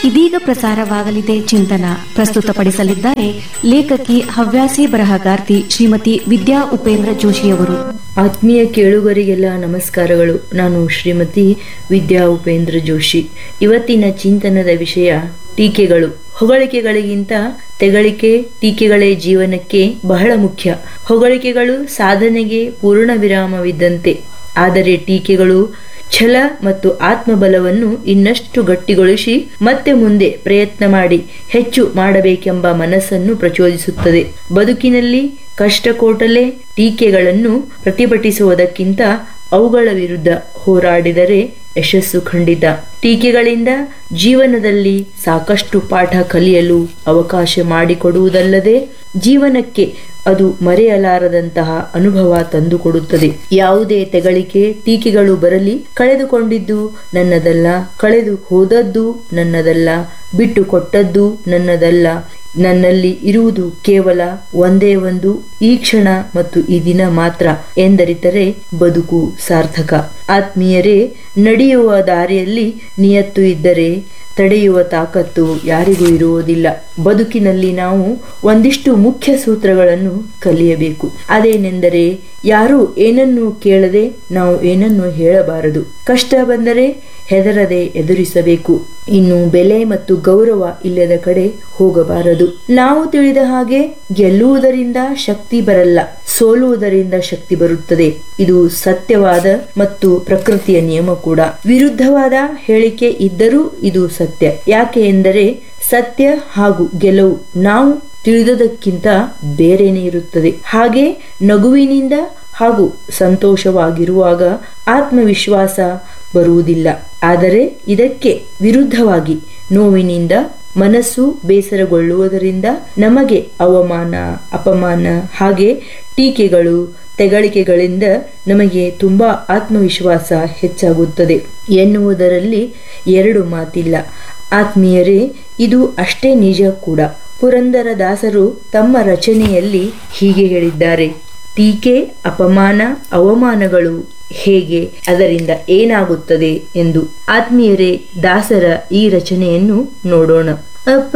ಇದೀಗ ಪ್ರಸಾರವಾಗಲಿದೆ ಚಿಂತನ ಪ್ರಸ್ತುತಪಡಿಸಲಿದ್ದಾರೆ ಲೇಖಕಿ ಹವ್ಯಾಸಿ ಬರಹಗಾರ್ತಿ ಶ್ರೀಮತಿ ವಿದ್ಯಾ ಉಪೇಂದ್ರ ಜೋಶಿಯವರು ಆತ್ಮೀಯ ಕೇಳುಗರಿಗೆಲ್ಲ ನಮಸ್ಕಾರಗಳು ನಾನು ಶ್ರೀಮತಿ ವಿದ್ಯಾ ಉಪೇಂದ್ರ ಜೋಶಿ ಇವತ್ತಿನ ಚಿಂತನದ ವಿಷಯ ಟೀಕೆಗಳು ಹೊಗಳಿಕೆಗಳಿಗಿಂತ ತೆಗಳಿಕೆ ಟೀಕೆಗಳೇ ಜೀವನಕ್ಕೆ ಬಹಳ ಮುಖ್ಯ ಹೊಗಳಿಕೆಗಳು ಸಾಧನೆಗೆ ಪೂರ್ಣ ವಿರಾಮವಿದ್ದಂತೆ ಆದರೆ ಟೀಕೆಗಳು ಛಲ ಮತ್ತು ಆತ್ಮಬಲವನ್ನು ಇನ್ನಷ್ಟು ಗಟ್ಟಿಗೊಳಿಸಿ ಮತ್ತೆ ಮುಂದೆ ಪ್ರಯತ್ನ ಮಾಡಿ ಹೆಚ್ಚು ಮಾಡಬೇಕೆಂಬ ಮನಸ್ಸನ್ನು ಪ್ರಚೋದಿಸುತ್ತದೆ ಬದುಕಿನಲ್ಲಿ ಕಷ್ಟ ಕೋಟಲೆ ಟೀಕೆಗಳನ್ನು ಪ್ರತಿಭಟಿಸುವುದಕ್ಕಿಂತ ಅವುಗಳ ವಿರುದ್ಧ ಹೋರಾಡಿದರೆ ಯಶಸ್ಸು ಖಂಡಿತ ಟೀಕೆಗಳಿಂದ ಜೀವನದಲ್ಲಿ ಸಾಕಷ್ಟು ಪಾಠ ಕಲಿಯಲು ಅವಕಾಶ ಮಾಡಿಕೊಡುವುದಲ್ಲದೆ ಜೀವನಕ್ಕೆ ಅದು ಮರೆಯಲಾರದಂತಹ ಅನುಭವ ತಂದುಕೊಡುತ್ತದೆ ಯಾವುದೇ ತೆಗಳಿಕೆ ಟೀಕೆಗಳು ಬರಲಿ ಕಳೆದುಕೊಂಡಿದ್ದು ನನ್ನದಲ್ಲ ಕಳೆದು ಹೋದದ್ದು ನನ್ನದಲ್ಲ ಬಿಟ್ಟು ಕೊಟ್ಟದ್ದು ನನ್ನದಲ್ಲ ನನ್ನಲ್ಲಿ ಇರುವುದು ಕೇವಲ ಒಂದೇ ಒಂದು ಈ ಕ್ಷಣ ಮತ್ತು ಈ ದಿನ ಮಾತ್ರ ಎಂದರಿತರೆ ಬದುಕು ಸಾರ್ಥಕ ಆತ್ಮೀಯರೇ ನಡೆಯುವ ದಾರಿಯಲ್ಲಿ ನಿಯತ್ತು ಇದ್ದರೆ ತಡೆಯುವ ತಾಕತ್ತು ಯಾರಿಗೂ ಇರುವುದಿಲ್ಲ ಬದುಕಿನಲ್ಲಿ ನಾವು ಒಂದಿಷ್ಟು ಮುಖ್ಯ ಸೂತ್ರಗಳನ್ನು ಕಲಿಯಬೇಕು ಅದೇನೆಂದರೆ ಯಾರು ಏನನ್ನು ಕೇಳದೆ ನಾವು ಏನನ್ನು ಹೇಳಬಾರದು ಕಷ್ಟ ಬಂದರೆ ಹೆದರದೆ ಎದುರಿಸಬೇಕು ಇನ್ನು ಬೆಲೆ ಮತ್ತು ಗೌರವ ಇಲ್ಲದ ಕಡೆ ಹೋಗಬಾರದು ನಾವು ತಿಳಿದ ಹಾಗೆ ಗೆಲ್ಲುವುದರಿಂದ ಶಕ್ತಿ ಬರಲ್ಲ ಸೋಲುವುದರಿಂದ ಶಕ್ತಿ ಬರುತ್ತದೆ ಇದು ಸತ್ಯವಾದ ಮತ್ತು ಪ್ರಕೃತಿಯ ನಿಯಮ ಕೂಡ ವಿರುದ್ಧವಾದ ಹೇಳಿಕೆ ಇದ್ದರೂ ಇದು ಸತ್ಯ ಯಾಕೆ ಎಂದರೆ ಸತ್ಯ ಹಾಗೂ ಗೆಲುವು ನಾವು ತಿಳಿದದಕ್ಕಿಂತ ಬೇರೆನೇ ಇರುತ್ತದೆ ಹಾಗೆ ನಗುವಿನಿಂದ ಹಾಗೂ ಸಂತೋಷವಾಗಿರುವಾಗ ಆತ್ಮವಿಶ್ವಾಸ ಬರುವುದಿಲ್ಲ ಆದರೆ ಇದಕ್ಕೆ ವಿರುದ್ಧವಾಗಿ ನೋವಿನಿಂದ ಮನಸ್ಸು ಬೇಸರಗೊಳ್ಳುವುದರಿಂದ ನಮಗೆ ಅವಮಾನ ಅಪಮಾನ ಹಾಗೆ ಟೀಕೆಗಳು ತೆಗಳಿಕೆಗಳಿಂದ ನಮಗೆ ತುಂಬಾ ಆತ್ಮವಿಶ್ವಾಸ ಹೆಚ್ಚಾಗುತ್ತದೆ ಎನ್ನುವುದರಲ್ಲಿ ಎರಡು ಮಾತಿಲ್ಲ ಆತ್ಮೀಯರೇ ಇದು ಅಷ್ಟೇ ನಿಜ ಕೂಡ ಪುರಂದರ ದಾಸರು ತಮ್ಮ ರಚನೆಯಲ್ಲಿ ಹೀಗೆ ಹೇಳಿದ್ದಾರೆ ಟೀಕೆ ಅಪಮಾನ ಅವಮಾನಗಳು ಹೇಗೆ ಅದರಿಂದ ಏನಾಗುತ್ತದೆ ಎಂದು ಆತ್ಮೀಯರೇ ದಾಸರ ಈ ರಚನೆಯನ್ನು ನೋಡೋಣ ಅಪ